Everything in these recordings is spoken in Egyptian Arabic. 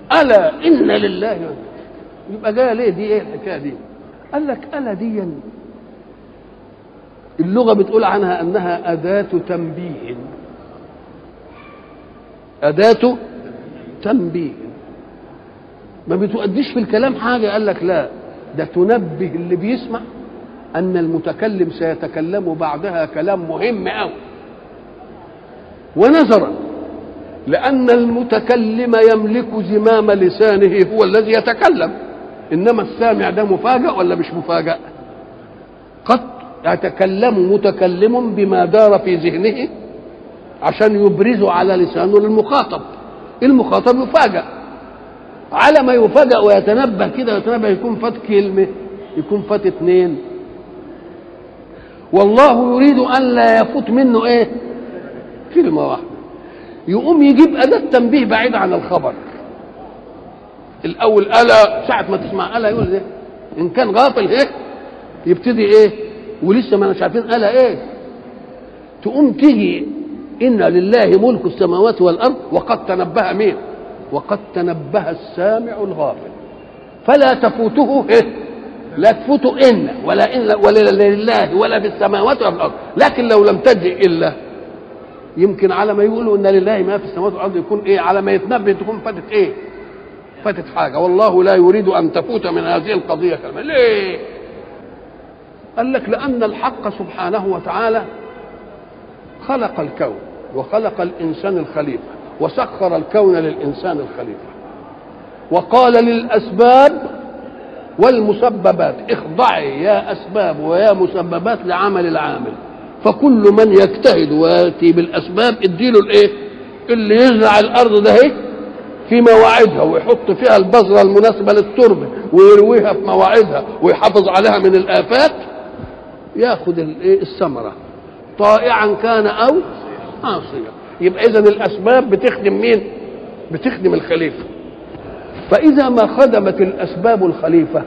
الا ان لله يبقى جايه ليه دي ايه الحكايه دي قال لك الا دي اللغه بتقول عنها انها اداه تنبيه اداه تنبيه ما بتؤديش في الكلام حاجه قال لك لا ده تنبه اللي بيسمع ان المتكلم سيتكلم بعدها كلام مهم قوي ونظرا لان المتكلم يملك زمام لسانه هو الذي يتكلم انما السامع ده مفاجأ ولا مش مفاجأ قد يتكلم متكلم بما دار في ذهنه عشان يبرزه على لسانه للمخاطب المخاطب يفاجأ على ما يفاجأ ويتنبه كده ويتنبه يكون فات كلمة يكون فات اتنين والله يريد أن لا يفوت منه ايه كلمة واحدة يقوم يجيب أداة تنبيه بعيد عن الخبر الأول ألا ساعة ما تسمع ألا يقول ايه إن كان غافل هيك يبتدي ايه ولسه ما مش عارفين ألا ايه تقوم تيجي إن لله ملك السماوات والأرض وقد تنبه مين وقد تنبه السامع الغافل فلا تفوته إيه؟ لا تفوته إن ولا إن ولا لله ولا في السماوات ولا في الأرض لكن لو لم تجئ إلا يمكن على ما يقولوا إن لله ما في السماوات والأرض يكون إيه على ما يتنبه تكون فاتت إيه فاتت حاجة والله لا يريد أن تفوت من هذه القضية كلمة ليه قال لك لأن الحق سبحانه وتعالى خلق الكون وخلق الإنسان الخليفة وسخر الكون للإنسان الخليفة وقال للأسباب والمسببات اخضعي يا أسباب ويا مسببات لعمل العامل فكل من يجتهد ويأتي بالأسباب اديله الإيه اللي يزرع الأرض ده إيه في مواعيدها ويحط فيها البذرة المناسبة للتربة ويرويها في مواعيدها ويحافظ عليها من الآفات ياخذ الايه الثمرة طائعا كان أو عاصيا يبقى إذا الأسباب بتخدم مين؟ بتخدم الخليفة فإذا ما خدمت الأسباب الخليفة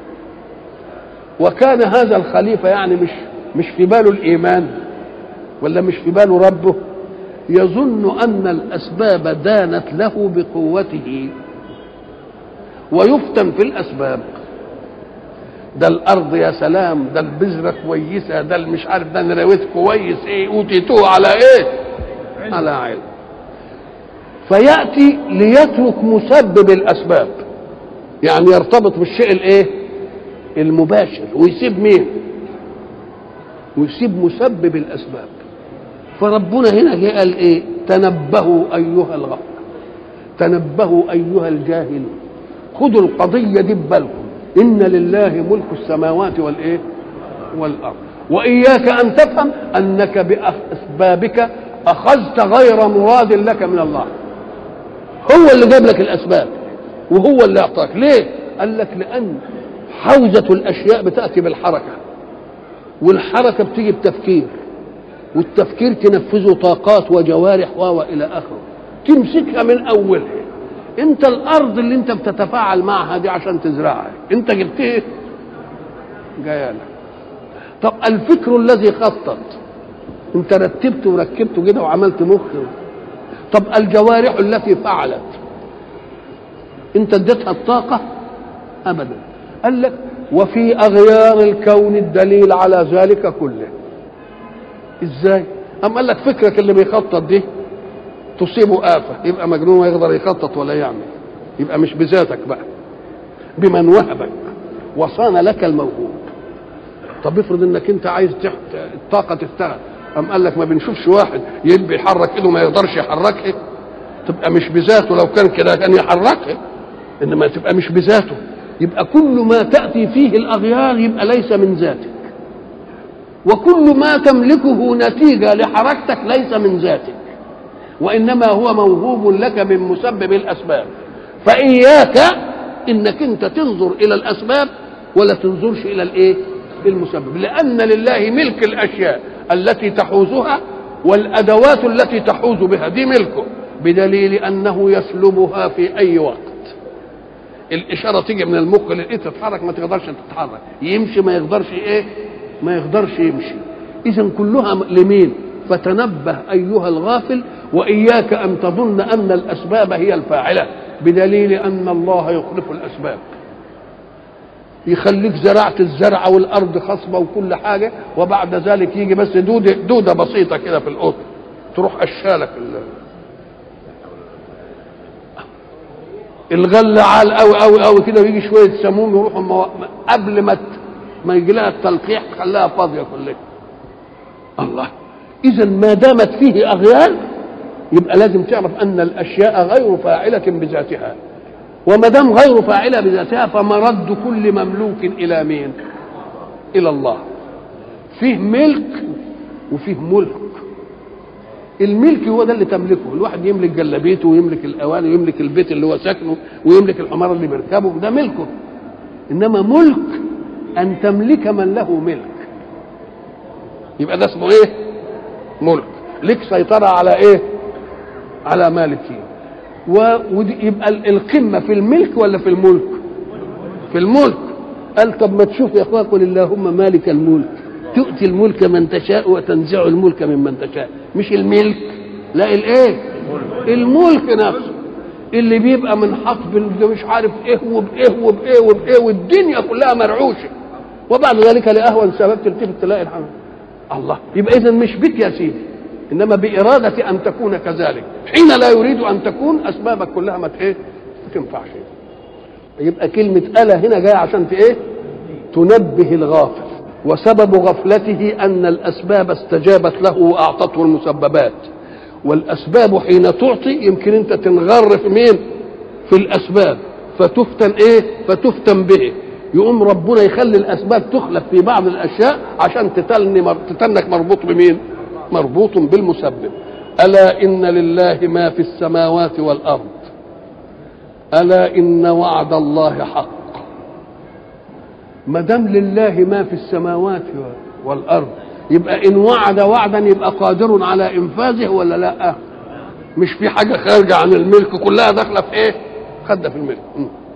وكان هذا الخليفة يعني مش مش في باله الإيمان ولا مش في باله ربه يظن أن الأسباب دانت له بقوته ويفتن في الأسباب ده الأرض يا سلام ده البذرة كويسة ده مش عارف ده نرويت كويس إيه أوتيتوه على إيه على علم فيأتي ليترك مسبب الأسباب يعني يرتبط بالشيء الإيه المباشر ويسيب مين ويسيب مسبب الأسباب فربنا هنا جه قال ايه تنبهوا ايها الغفر تنبهوا ايها الجاهلون خذوا القضيه دي ببالكم ان لله ملك السماوات والايه والارض واياك ان تفهم انك باسبابك اخذت غير مراد لك من الله هو اللي جاب لك الاسباب وهو اللي اعطاك ليه قال لك لان حوزه الاشياء بتاتي بالحركه والحركه بتيجي بتفكير والتفكير تنفذه طاقات وجوارح و الى اخره تمسكها من اولها انت الارض اللي انت بتتفاعل معها دي عشان تزرعها انت جبت ايه جايه طب الفكر الذي خطط انت رتبته وركبته كده وعملت مخ طب الجوارح التي فعلت انت اديتها الطاقه ابدا قال لك وفي اغيار الكون الدليل على ذلك كله ازاي أم قال لك فكرك اللي بيخطط دي تصيبه آفة يبقى مجنون ويقدر يخطط ولا يعمل يبقى مش بذاتك بقى بمن وهبك وصان لك الموهوب طب افرض انك انت عايز تحت الطاقة تشتغل أم قال لك ما بنشوفش واحد يلبي يحرك ايده ما يقدرش يحركها تبقى مش بذاته لو كان كده كان يحركها انما تبقى مش بذاته يبقى كل ما تأتي فيه الأغيار يبقى ليس من ذاتك وكل ما تملكه نتيجة لحركتك ليس من ذاتك وإنما هو موهوب لك من مسبب الأسباب فإياك إنك أنت تنظر إلى الأسباب ولا تنظرش إلى الإيه؟ المسبب لأن لله ملك الأشياء التي تحوزها والأدوات التي تحوز بها دي ملكه بدليل أنه يسلبها في أي وقت الإشارة تيجي من المخ للإيه تتحرك ما تقدرش تتحرك يمشي ما يقدرش إيه ما يقدرش يمشي اذا كلها لمين فتنبه ايها الغافل واياك ان تظن ان الاسباب هي الفاعله بدليل ان الله يخلف الاسباب يخليك زرعت الزرع والارض خصبه وكل حاجه وبعد ذلك يجي بس دوده دوده بسيطه كده في القطن تروح اشالك الغله عال قوي قوي قوي كده ويجي شويه سموم يروحوا مو... قبل ما ت... ما يجي لها التلقيح خلاها فاضيه كلها الله اذا ما دامت فيه اغيال يبقى لازم تعرف ان الاشياء غير فاعله بذاتها وما دام غير فاعله بذاتها فمرد كل مملوك الى مين الى الله فيه ملك وفيه ملك الملك هو ده اللي تملكه الواحد يملك جلابيته ويملك الاواني ويملك البيت اللي هو ساكنه ويملك الحمار اللي بيركبه ده ملكه انما ملك ان تملك من له ملك يبقى ده اسمه ايه ملك لك سيطره على ايه على مالكين ويبقى القمه في الملك ولا في الملك في الملك قال طب ما تشوف يا اخويا قل اللهم مالك الملك تؤتي الملك من تشاء وتنزع الملك ممن تشاء مش الملك لا الايه الملك نفسه اللي بيبقى من حطب مش عارف ايه وبايه وبايه وبايه والدنيا كلها مرعوشه وبعد ذلك لاهون سبب تلتفت تلاقي الحمد الله يبقى اذا مش بك يا سيدي انما باراده ان تكون كذلك حين لا يريد ان تكون اسبابك كلها ما ايه ما تنفعش يبقى كلمه الا هنا جايه عشان ايه تنبه الغافل وسبب غفلته ان الاسباب استجابت له واعطته المسببات والاسباب حين تعطي يمكن انت تنغر في مين في الاسباب فتفتن ايه فتفتن به يقوم ربنا يخلي الاسباب تخلف في بعض الاشياء عشان تتلني مر... تتنك مربوط بمين مربوط بالمسبب الا ان لله ما في السماوات والارض الا ان وعد الله حق ما دام لله ما في السماوات والارض يبقى ان وعد وعدا يبقى قادر على انفاذه ولا لا مش في حاجه خارجه عن الملك كلها داخله في ايه خدها في الملك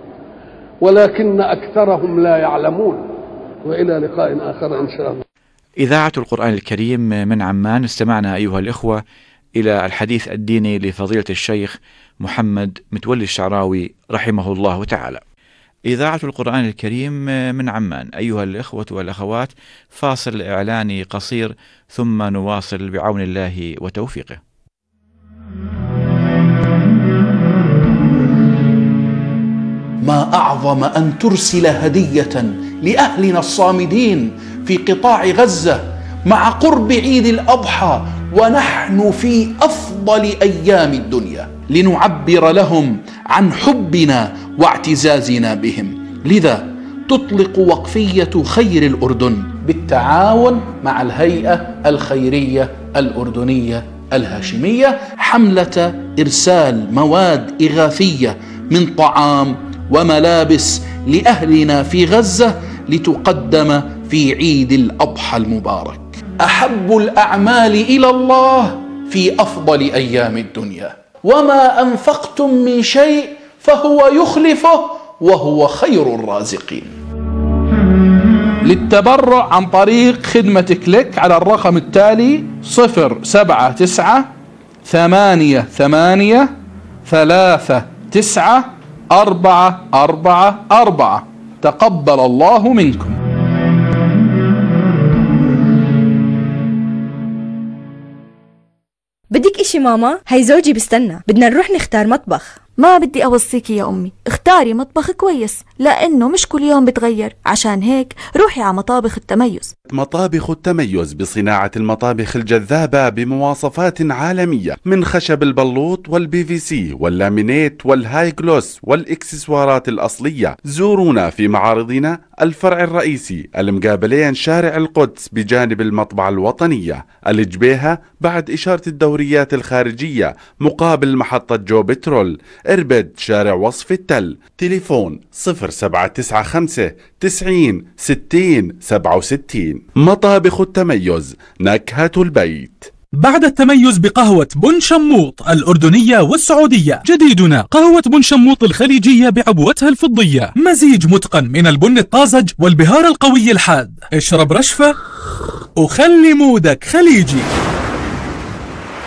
ولكن اكثرهم لا يعلمون والى لقاء اخر ان شاء الله إذاعة القرآن الكريم من عمان استمعنا أيها الإخوة إلى الحديث الديني لفضيلة الشيخ محمد متولي الشعراوي رحمه الله تعالى. إذاعة القرآن الكريم من عمان أيها الإخوة والأخوات فاصل إعلاني قصير ثم نواصل بعون الله وتوفيقه. ما اعظم ان ترسل هديه لاهلنا الصامدين في قطاع غزه مع قرب عيد الاضحى ونحن في افضل ايام الدنيا لنعبر لهم عن حبنا واعتزازنا بهم لذا تطلق وقفيه خير الاردن بالتعاون مع الهيئه الخيريه الاردنيه الهاشميه حمله ارسال مواد اغاثيه من طعام وملابس لاهلنا في غزه لتقدم في عيد الاضحى المبارك احب الاعمال الى الله في افضل ايام الدنيا وما انفقتم من شيء فهو يخلفه وهو خير الرازقين للتبرع عن طريق خدمة كليك على الرقم التالي صفر سبعة تسعة ثمانية ثمانية ثلاثة تسعة أربعة أربعة أربعة تقبل الله منكم بدك اشي ماما؟ هي زوجي بستنى بدنا نروح نختار مطبخ ما بدي أوصيكي يا أمي اختاري مطبخ كويس لأنه مش كل يوم بتغير عشان هيك روحي على مطابخ التميز مطابخ التميز بصناعة المطابخ الجذابة بمواصفات عالمية من خشب البلوط والبي في سي واللامينيت والهاي جلوس والاكسسوارات الأصلية زورونا في معارضنا الفرع الرئيسي المقابلين شارع القدس بجانب المطبعة الوطنية الجبيهة بعد إشارة الدوريات الخارجية مقابل محطة جو بترول اربد شارع وصف التل تليفون 0795 90 60 67 مطابخ التميز نكهة البيت بعد التميز بقهوة بن شموط الأردنية والسعودية جديدنا قهوة بن شموط الخليجية بعبوتها الفضية مزيج متقن من البن الطازج والبهار القوي الحاد اشرب رشفة وخلي مودك خليجي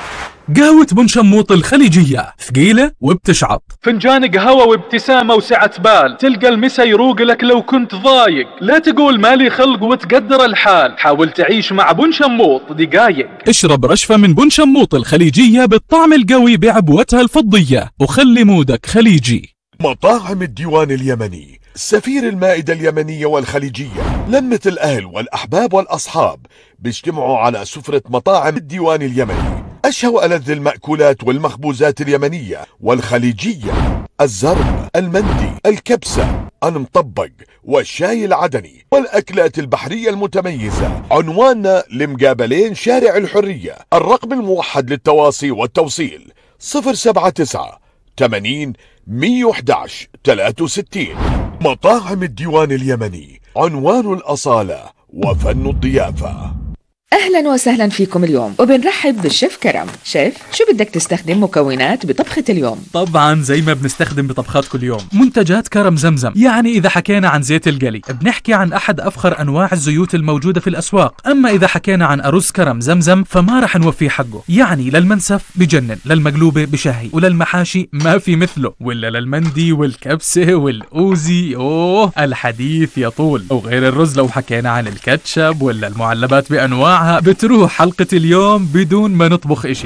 قهوة بن شموط الخليجية ثقيلة وبتشعط فنجان قهوة وابتسامة وسعة بال تلقى المسا يروق لك لو كنت ضايق لا تقول مالي خلق وتقدر الحال حاول تعيش مع بن شموط دقايق اشرب رشفة من بن شموط الخليجية بالطعم القوي بعبوتها الفضية وخلي مودك خليجي مطاعم الديوان اليمني سفير المائدة اليمنية والخليجية لمة الأهل والأحباب والأصحاب بيجتمعوا على سفرة مطاعم الديوان اليمني أشهى وألذ المأكولات والمخبوزات اليمنية والخليجية الزرب المندي الكبسة المطبق والشاي العدني والأكلات البحرية المتميزة عنواننا لمقابلين شارع الحرية الرقم الموحد للتواصي والتوصيل 079 80 111 63 مطاعم الديوان اليمني عنوان الأصالة وفن الضيافة اهلا وسهلا فيكم اليوم وبنرحب بالشيف كرم شيف شو بدك تستخدم مكونات بطبخة اليوم طبعا زي ما بنستخدم بطبخات كل يوم منتجات كرم زمزم يعني إذا حكينا عن زيت القلي بنحكي عن أحد أفخر أنواع الزيوت الموجودة في الأسواق أما إذا حكينا عن أرز كرم زمزم فما رح نوفيه حقه يعني للمنسف بجنن للمقلوبة بشهي وللمحاشي ما في مثله ولا للمندي والكبسة والأوزي أوه الحديث يطول وغير الرز لو حكينا عن الكاتشب ولا المعلبات بأنواعها بتروح حلقة اليوم بدون ما نطبخ إشي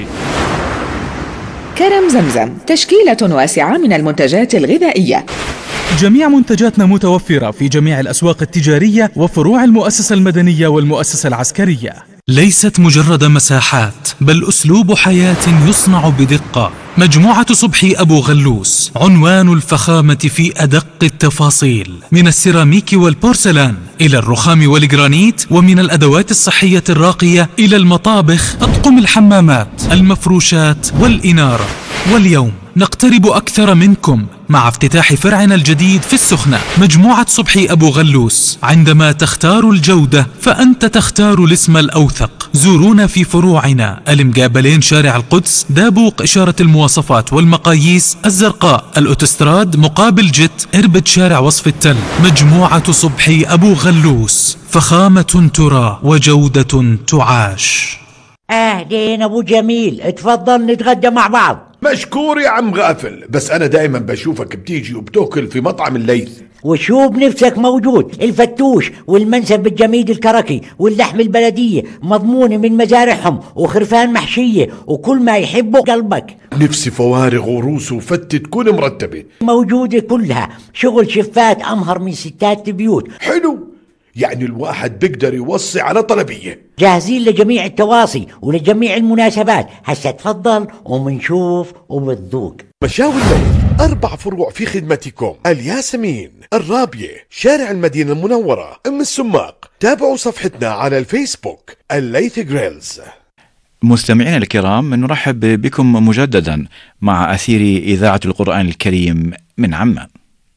كرم زمزم تشكيلة واسعة من المنتجات الغذائية جميع منتجاتنا متوفرة في جميع الأسواق التجارية وفروع المؤسسة المدنية والمؤسسة العسكرية ليست مجرد مساحات بل أسلوب حياة يصنع بدقة مجموعة صبحي أبو غلوس عنوان الفخامة في أدق التفاصيل من السيراميك والبورسلان إلى الرخام والجرانيت ومن الأدوات الصحية الراقية إلى المطابخ أطقم الحمامات المفروشات والإنارة واليوم نقترب أكثر منكم مع افتتاح فرعنا الجديد في السخنة مجموعة صبحي أبو غلوس عندما تختار الجودة فأنت تختار الاسم الأوثق زورونا في فروعنا المقابلين شارع القدس دابوق إشارة المواصفات والمقاييس الزرقاء الأوتستراد مقابل جت إربد شارع وصف التل مجموعة صبحي أبو غلوس فخامة ترى وجودة تعاش اهلين ابو جميل اتفضل نتغدى مع بعض مشكور يا عم غافل بس أنا دائما بشوفك بتيجي وبتاكل في مطعم الليث وشو بنفسك موجود الفتوش والمنسف الجميد الكركي واللحم البلدية مضمونة من مزارعهم وخرفان محشية وكل ما يحبه قلبك نفسي فوارغ وروس وفتة تكون مرتبة موجودة كلها شغل شفات أمهر من ستات البيوت حلو يعني الواحد بيقدر يوصي على طلبية جاهزين لجميع التواصي ولجميع المناسبات هسا تفضل ومنشوف وبتذوق مشاوي الليل أربع فروع في خدمتكم الياسمين الرابية شارع المدينة المنورة أم السماق تابعوا صفحتنا على الفيسبوك الليث جريلز مستمعينا الكرام نرحب بكم مجددا مع أثير إذاعة القرآن الكريم من عمان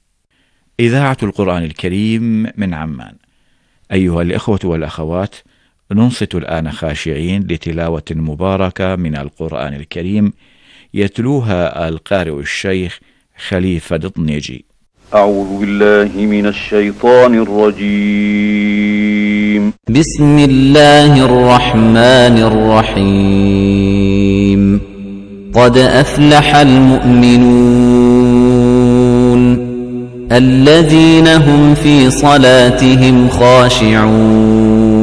إذاعة القرآن الكريم من عمان أيها الإخوة والأخوات ننصت الآن خاشعين لتلاوة مباركة من القرآن الكريم يتلوها القارئ الشيخ خليفة دطنيجي أعوذ بالله من الشيطان الرجيم بسم الله الرحمن الرحيم قد أفلح المؤمنون الذين هم في صلاتهم خاشعون